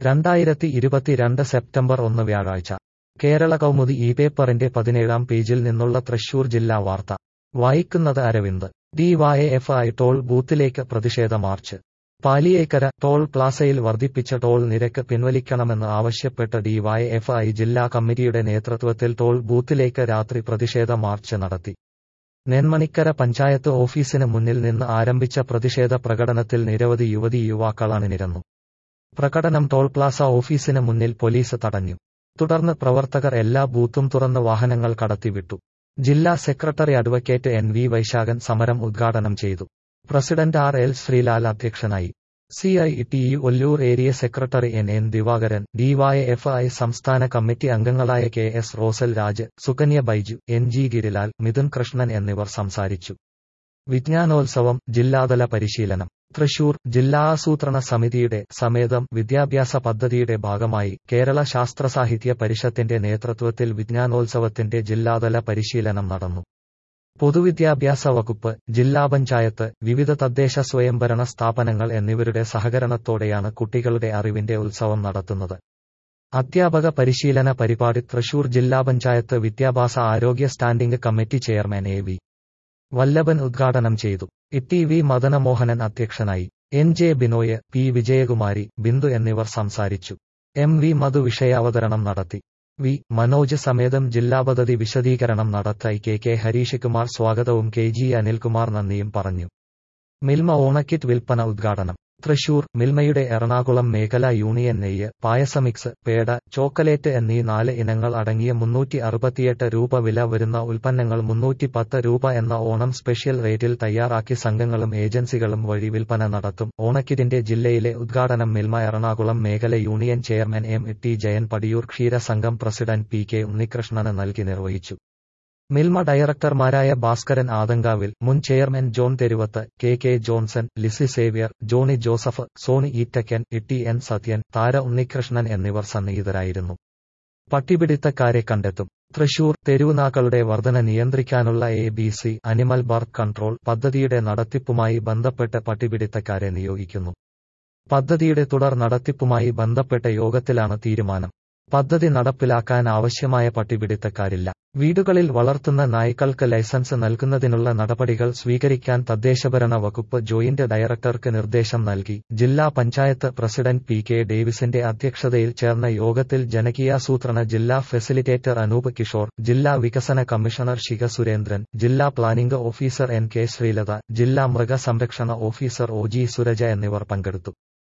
രണ്ടായിരത്തി ഇരുപത്തിരണ്ട് സെപ്റ്റംബർ ഒന്ന് വ്യാഴാഴ്ച കേരള കൗമുദി ഈ പേപ്പറിന്റെ പതിനേഴാം പേജിൽ നിന്നുള്ള തൃശൂർ ജില്ലാ വാർത്ത വായിക്കുന്നത് അരവിന്ദ് ഡിവൈഎഫ്ഐ ടോൾ ബൂത്തിലേക്ക് പ്രതിഷേധ മാർച്ച് പാലിയേക്കര ടോൾ പ്ലാസയിൽ വർദ്ധിപ്പിച്ച ടോൾ നിരക്ക് പിൻവലിക്കണമെന്ന് ആവശ്യപ്പെട്ട് ഡിവൈഎഫ്ഐ ജില്ലാ കമ്മിറ്റിയുടെ നേതൃത്വത്തിൽ ടോൾ ബൂത്തിലേക്ക് രാത്രി പ്രതിഷേധ മാർച്ച് നടത്തി നെന്മണിക്കര പഞ്ചായത്ത് ഓഫീസിന് മുന്നിൽ നിന്ന് ആരംഭിച്ച പ്രതിഷേധ പ്രകടനത്തിൽ നിരവധി യുവതി യുവാക്കൾ അണിനിരന്നു പ്രകടനം ടോൾ പ്ലാസ ഓഫീസിന് മുന്നിൽ പോലീസ് തടഞ്ഞു തുടർന്ന് പ്രവർത്തകർ എല്ലാ ബൂത്തും തുറന്ന് വാഹനങ്ങൾ കടത്തിവിട്ടു ജില്ലാ secretary advocate N V Vaishakhan സമരം ഉദ്ഘാടനം ചെയ്തു പ്രസിഡന്റ് ആർ എൽ ശ്രീലാൽ അധ്യക്ഷനായി C I T U Ollur area secretary N N Divakaran DYFI സംസ്ഥാന കമ്മിറ്റി അംഗങ്ങളായ K S Rosal Raj Sukanya Baiju N G Girilal Mithun Krishnan എന്നിവർ സംസാരിച്ചു വിജ്ഞാനോത്സവം ജില്ലാതല പരിശീലനം തൃശൂർ ജില്ലാ ആസൂത്രണ സമിതിയുടെ സമേതം വിദ്യാഭ്യാസ പദ്ധതിയുടെ ഭാഗമായി കേരള ശാസ്ത്ര സാഹിത്യ പരിഷത്തിന്റെ നേതൃത്വത്തിൽ വിജ്ഞാനോത്സവത്തിന്റെ ജില്ലാതല പരിശീലനം നടന്നു പൊതുവിദ്യാഭ്യാസ വകുപ്പ് ജില്ലാ പഞ്ചായത്ത് വിവിധ തദ്ദേശ സ്വയംഭരണ സ്ഥാപനങ്ങൾ എന്നിവരുടെ സഹകരണത്തോടെയാണ് കുട്ടികളുടെ അറിവിന്റെ ഉത്സവം നടത്തുന്നത് അധ്യാപക പരിശീലന പരിപാടി തൃശൂർ ജില്ലാ പഞ്ചായത്ത് വിദ്യാഭ്യാസ ആരോഗ്യ standing committee chairman A V Vallabhan ഉദ്ഘാടനം ചെയ്തു ഇ വി മദനമോഹനൻ അധ്യക്ഷനായി N J Binoy P Vijayakumari Bindu എന്നിവർ സംസാരിച്ചു എം വി മധു വിഷയാവതരണം നടത്തി വി മനോജ് സമേതം ജില്ലാ പദ്ധതി വിശദീകരണം നടത്തായി കെ കെ ഹരീഷ് കുമാർ സ്വാഗതവും കെ ജി അനിൽകുമാർ നന്ദിയും പറഞ്ഞു മിൽമ ഓണക്കിറ്റ് വിൽപ്പന ഉദ്ഘാടനം തൃശൂർ മിൽമയുടെ എറണാകുളം മേഖല യൂണിയൻ നെയ്യ് പായസമിക്സ് പേട ചോക്കലേറ്റ് എന്നീ നാല് ഇനങ്ങൾ അടങ്ങിയ മുന്നൂറ്റി അറുപത്തിയെട്ട് രൂപ വില വരുന്ന ഉൽപ്പന്നങ്ങൾ മുന്നൂറ്റി പത്ത് രൂപ എന്ന ഓണം സ്പെഷ്യൽ റേറ്റിൽ തയ്യാറാക്കി സംഘങ്ങളും ഏജൻസികളും വഴി വിൽപ്പന നടത്തും ഓണക്കിറ്റിന്റെ ജില്ലയിലെ ഉദ്ഘാടനം മിൽമ എറണാകുളം മേഖല union chairman M T Jayan Padiyoor ക്ഷീര സംഘം പ്രസിഡന്റ് പി കെ ഉണ്ണികൃഷ്ണന് നൽകി നിർവഹിച്ചു മിൽമ ഡയറക്ടർമാരായ ഭാസ്കരൻ ആദങ്കാവിൽ മുൻ chairman John Theruvath K K Johnson Lizzie Xavier Johnny Joseph Sony Eettakkan Itty N Sathyan Thara Unnikrishnan എന്നിവർ സന്നിഹിതരായിരുന്നു പട്ടിപിടുത്തക്കാരെ കണ്ടെത്തും തൃശൂർ തെരുവുനാക്കളുടെ വർധന നിയന്ത്രിക്കാനുള്ള A B C animal birth control പദ്ധതിയുടെ നടത്തിപ്പുമായി ബന്ധപ്പെട്ട് പട്ടിപിടുത്തക്കാരെ നിയോഗിക്കുന്നു പദ്ധതിയുടെ തുടർ നടത്തിപ്പുമായി ബന്ധപ്പെട്ട യോഗത്തിലാണ് തീരുമാനം പദ്ധതി നടപ്പിലാക്കാൻ ആവശ്യമായ പട്ടിപിടുത്തക്കാരില്ല വീടുകളിൽ വളർത്തുന്ന നായ്ക്കൾക്ക് ലൈസൻസ് നൽകുന്നതിനുള്ള നടപടികൾ സ്വീകരിക്കാൻ തദ്ദേശഭരണ വകുപ്പ് ജോയിന്റ് ഡയറക്ടർക്ക് നിർദ്ദേശം നൽകി ജില്ലാ പഞ്ചായത്ത് പ്രസിഡന്റ് പി കെ ഡേവിസിന്റെ അധ്യക്ഷതയിൽ ചേർന്ന യോഗത്തിൽ ജനകീയാസൂത്രണ ജില്ലാ ഫെസിലിറ്റേറ്റർ അനൂപ് കിഷോർ ജില്ലാ വികസന കമ്മീഷണർ ശിഖ സുരേന്ദ്രൻ ജില്ലാ planning officer N K Sreelatha ജില്ലാ മൃഗസംരക്ഷണ ഓഫീസർ ഒ ജി സുരജ എന്നിവർ പങ്കെടുത്തു